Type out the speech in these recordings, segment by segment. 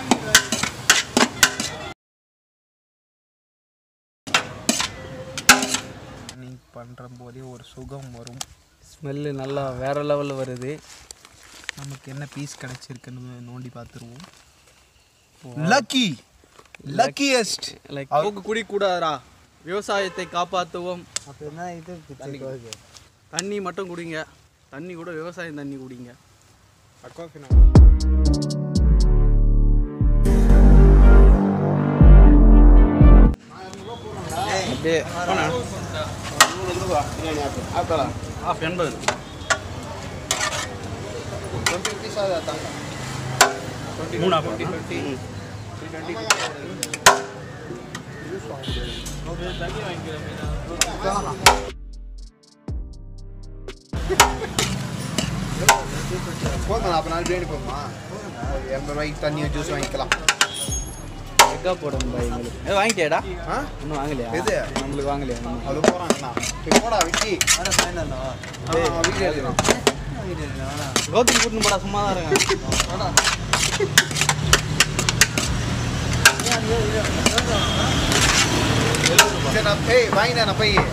நீ பண்ணுற போதே ஒரு சுகம் வரும் ஸ்மெல்லு நல்லா வேற லெவலில் வருது நமக்கு என்ன பீஸ் கிடைச்சிருக்குன்னு நோண்டி பார்த்துருவோம் லக்கி லக்கியஸ்ட் லைக் அவங்க குடிக்கூடாதா விவசாயத்தை காப்பாற்றுவோம் தண்ணி மட்டும் குடிங்க தண்ணி கூட விவசாயம் தண்ணி குடிங்க அப்படியே ஆஃப் எண்பது மூணா போதும் அப்போ நாலு பிரியாணி போதுமா எண்பது ரூபாய்க்கு தண்ணி ஜூஸ் வாங்கிக்கலாம் எக்கா போடணும் பாய் எங்களுக்கு ஏ வாங்கிட்டியாடா ஆ இன்னும் வாங்கலையா எது? நம்மளுக்கு வாங்கலையா இன்னும்? அது போகிறாங்கண்ணா போடா விக்கி வீடியோ எடுக்கணும் கௌதம் கூட்டின்னு போடா சும்மா தான் இருக்கேன் சரி நான் ஏய் வாங்கினேன் நான் போய்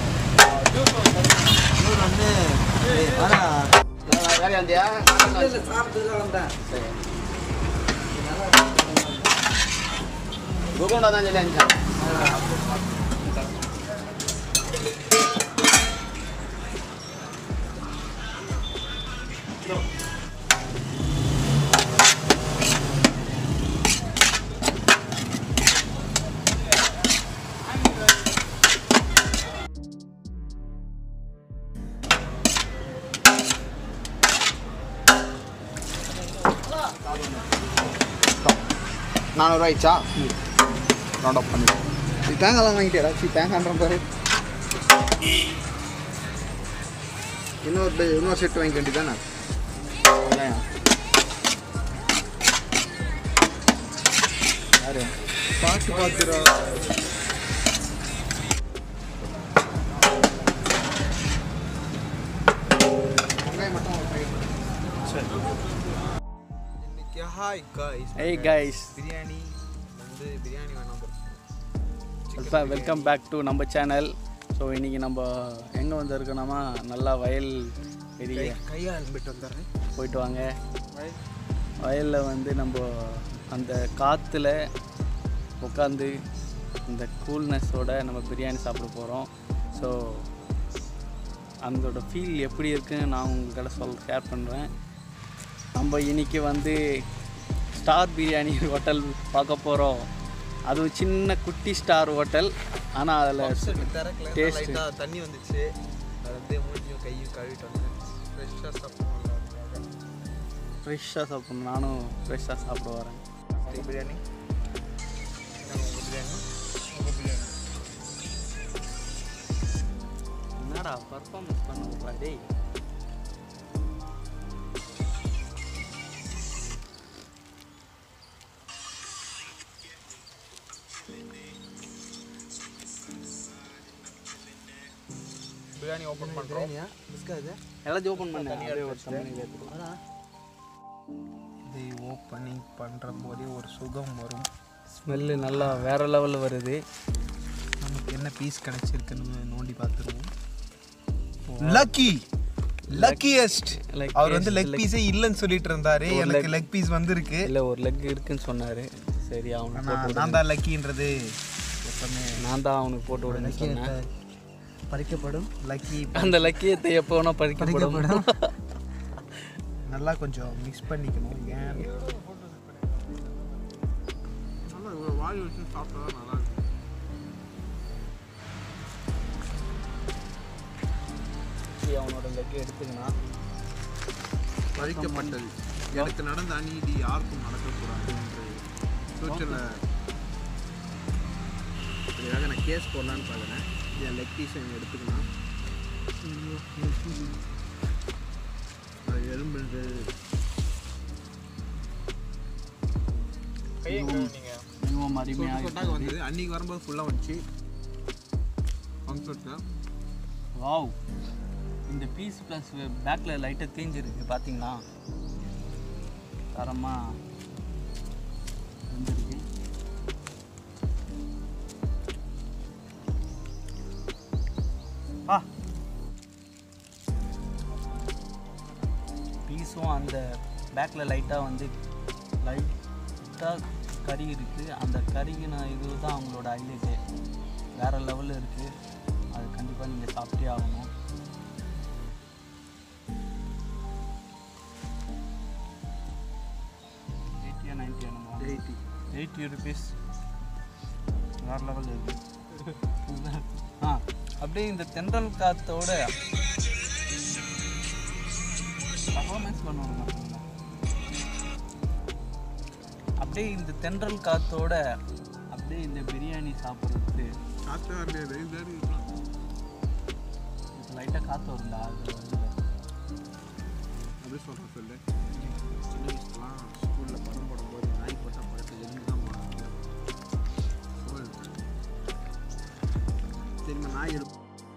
நானூறுரூவா ஆயிடுச்சா ரவுண்ட் அப் பண்ணிடுவோம் இது தேங்காய்லாம் வாங்கிட்டேடா சி தேங்காய்ன்ற பாரு இன்னொரு பே- இன்னொரு செட் வாங்கிக்க வேண்டியதானே யாரு பார்த்து பார்த்துடா வெங்காயம் மட்டும் ஒரு packet. இன்னைக்கு hi guys Hey guys. Biryani வந்து பிரியாணி வேணாம் bro. Welcome welcome back to நம்ம சேனல் ஸோ இன்றைக்கி நம்ம எங்கே வந்திருக்கோம்னா நல்லா வயல் பெரிய கை- கையை அலம்பிட்டு வந்துடுறேன் போயிட்டு வாங்க வயலில் வந்து நம்ம அந்த காற்றுல உட்காந்து இந்த கூல்னஸோட நம்ம பிரியாணி சாப்பிட போகிறோம் ஸோ அதோட ஃபீல் எப்படி இருக்குன்னு நான் உங்கள்கிட்ட சொல் ஷேர் பண்ணுறேன் நம்ம இன்னைக்கு வந்து ஸ்டார் பிரியாணி ஹோட்டல் பார்க்க போகிறோம் அதுவும் சின்ன குட்டி ஸ்டார் ஹோட்டல் ஆனால் அதில் திறக்கல Taste. லைட்டாக தண்ணி வந்துச்சு அது வந்து மூஞ்சியும் கையும் கழுவிட்டு வந்தேன் ஃப்ரெஷ்ஷாக சாப்பிடுவோம் ஃப்ரெஷ்ஷாக சாப்பிடணும் நானும் ஃப்ரெஷ்ஷாக சாப்பிட வரேன் உங்கள் பிரியாணி உங்கள் பிரியாணி உங்கள் பிரியாணி என்னடா பர்ஃபார்மன்ஸ் பண்ண விட்றா டேய் பிரியாணி ஓப்பன் பண்ணுறோம் எல்லாத்தையும் ஓப்பன் பண்ண அப்படியே ஒரு கம்பெனி எடுத்துக்கலாம் இது ஓப்பனிங் பண்ணுற போதே ஒரு சுகம் வரும் ஸ்மெல்லு நல்லா வேற லெவலில் வருது நமக்கு என்ன பீஸ் கிடைச்சிருக்குன்னு நோண்டி பார்த்துருவோம் லக்கி லக்கியஸ்ட் Like அவர் வந்து taste, லெக் like- பீஸே இல்லைன்னு சொல்லிட்டு இருந்தாரு எனக்கு லெக் பீஸ் வந்திருக்கு இல்லை ஒரு லெக் இருக்குன்னு சொன்னார் சரி அவனுக்கு ஆனா போட்டு நான் தான் லக்கின்றது எப்பவுமே விடு. நான் தான் அவனுக்கு போட்டு விடுன்னு சொன்னேன் பறிக்கப்படும் லக்கி அந்த லக்கியத்தை எப்போ வேணா பறிக்கப்படும் நல்லா கொஞ்சம் மிக்ஸ் பண்ணிக்கணும் ஏன் வாய் வச்சு சாப்பிட்டா நல்லா இருக்கும் சரி, அவனோட லெக் எடுத்துக்கினா பறிக்கப்பட்டது எனக்கு நடந்த அநீதி யாருக்கும் நடக்கக்கூடாது என்று ஃபியூச்சரில் இதுக்காக நான் கேஸ் போடலான்னு பார்க்குறேன் என் லெக் பீஸ் இங்கே எடுத்துக்கணும் அது எலும்பு மிகவும் அருமையாக சொட்டாக வந்தது அன்னைக்கு வரும்போது ஃபுல்லாக வந்துச்சு கம்ஃபர்ட்டில் வாவ் இந்த பீஸ் ப்ளஸ் பேக்கில் லைட்டாக தேஞ்சிருக்கு பார்த்தீங்களா தரமாக அந்த பேக்கில் லைட்டாக வந்து லைட்டாக கறி இருக்குது அந்த கறிகின இது தான் அவங்களோட ஹைலைட்டே வேறு லெவலில் இருக்குது அது கண்டிப்பாக நீங்கள் சாப்பிட்டே ஆகணும் எயிட்டியா நைன்ட்டி என்னமோ எயிட்டி எயிட்டி ருபீஸ் வேறு லெவல் இருக்கு ஆ அப்படியே இந்த தென்றல் காத்தோட பர்ஃபார்மன்ஸ் பண்ணுவாங்க அப்படியே இந்த தென்றல் காத்தோட அப்படியே இந்த பிரியாணி சாப்பிட்றது காற்று வரலையே லைட்டாக காற்று வரும்டா அது வந்து அப்படி சொல்கிறேன் சொல்லு சின்ன வயசுலாம் ஸ்கூலில் படம் போடும்போது நாய் போட்ட படத்தில் எங்கே தான் போனாங்க சரிங்க நாய் எடுப்போம்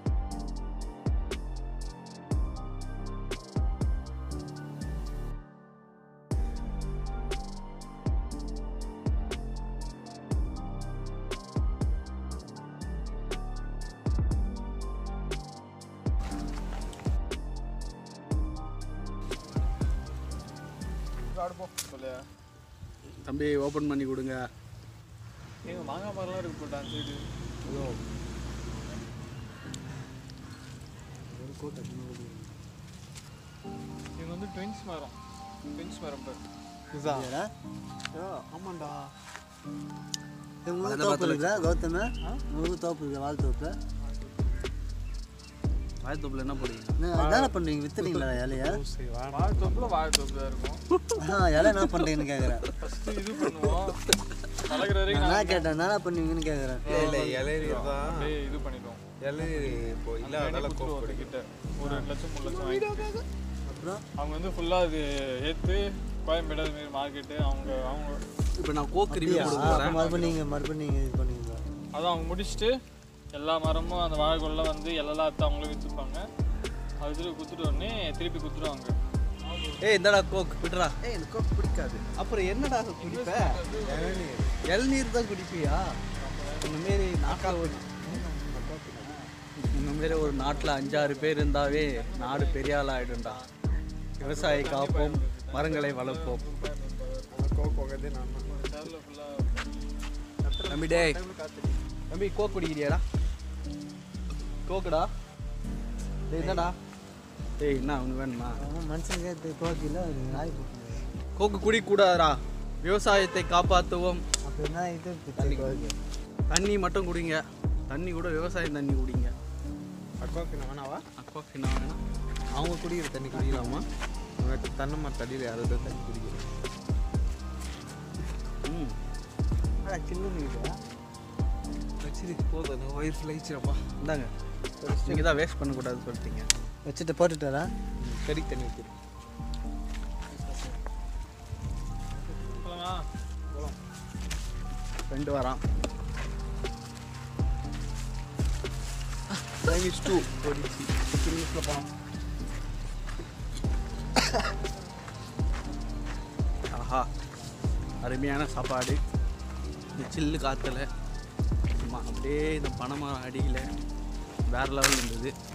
சொல்லு தம்பி ஓப்பன் பண்ணி கொடுங்க எங்கள் மாங்காய் மரம்லாம் இருக்கு போட்டா சைடு இது வந்து ட்வின்ஸ் மரம் ட்வின்ஸ் மரம் பாரு ஆமாண்டா முழு தோப்பு இருக்குதா கௌதம முழு தோப்பு இருக்குது வாழ் தோப்பு வாய்த்தோப்பில் என்ன போடுவீங்க என்ன பண்ணுறீங்க வித்துறீங்களா இலைய வாழைத்தோப்புல வாழைத்தோப்பு தான் இருக்கும் ஆ இலை என்ன பண்ணுறீங்கன்னு கேட்குறேன் ஃபஸ்ட்டு இது பண்ணுவோம் பழகுற வரைக்கும் நான் கேட்டேன் என்ன பண்ணுவீங்கன்னு கேட்குறேன் இல்லை இலையில தான் அப்படியே இது பண்ணிடுவோம் இலையில இப்போ இல்லை அதனால கோப்பு ஒரு கிட்ட ஒரு ரெண்டு லட்சம் மூணு லட்சம் வாங்கிட்டு அப்புறம் அவங்க வந்து ஃபுல்லாக அது ஏற்று கோயம்பேடு அது மாரி மார்க்கெட்டு அவங்க அவங்க இப்போ நான் கோக் ரிவ்யூ ஆ, கொடுக்க அப்போ போகிறேன் மறுபடியும் நீங்கள் மறுபடியும் நீங்கள் இது பண்ணுவீங்களா அதான் அவங்க முடிச்சுட்டு எல்லா மரமும் அந்த வாழைக்குள்ள வந்து எல்லாம் அறுத்து அவங்களே விற்றுப்பாங்க அது திருப்பி குத்துட்டு உடனே திருப்பி குத்துருவாங்க ஏய் இந்தடா கோக் விட்றா ஏய் எனக்கு கோக் பிடிக்காது அப்புறம் என்னடா குடிப்ப இளநீர் தான் குடிப்பியா இந்த மாரி நாட்டில் ஒரு இந்த மாரி ஒரு நாட்டில் அஞ்சாறு பேர் இருந்தாவே நாடு பெரிய ஆள் ஆகிடும்டா விவசாயி காப்போம் மரங்களை வளர்ப்போம் கோக் போகிறதே நான் தம்பி டேய் தம்பி கோக் குடிக்கிறியாடா கோக்குடா டேய் என்னடா டேய் என்ன அவனு வேணுமா ஆனால் மனுஷனுக்கே தோக்கியில் நாய் போட்டு கோக்கு குடிக்கூடாதா விவசாயத்தை காப்பாற்றுவோம் அப்போ என்ன இது தண்ணி கோக்கு தண்ணி மட்டும் குடிங்க தண்ணி கூட விவசாயம் தண்ணி குடிங்க அக்கோக்கு நான் வேணாவா அக்கோக்கு என்ன வேணும் அவங்க குடிக்கிற தண்ணி குடிக்கலாமா உனக்கு தென்னை மரத்தடியில் யாராவது தண்ணி குடிக்கிறேன் ம் சின்ன வச்சிரு போதும் வயிறு ஃபுல்லாகிச்சிரப்பா இந்தாங்க நீங்கள் தான் வேஸ்ட் பண்ணக்கூடாதுன்னு சொல்லிட்டீங்க வச்சுட்டு போட்டுட்டாரா கறி தண்ணி ஊற்றிரு போலாமா ரெண்டு வரான் டைமிஸ் டூ ஓடிச்சு நிமிஷத்தில் போனோம் ஆஹா அருமையான சாப்பாடு இந்த சில்லு காற்றுல ஆமாம் அப்படியே இந்த பனைமரம் அடியில் வேறு லெவல் இருந்தது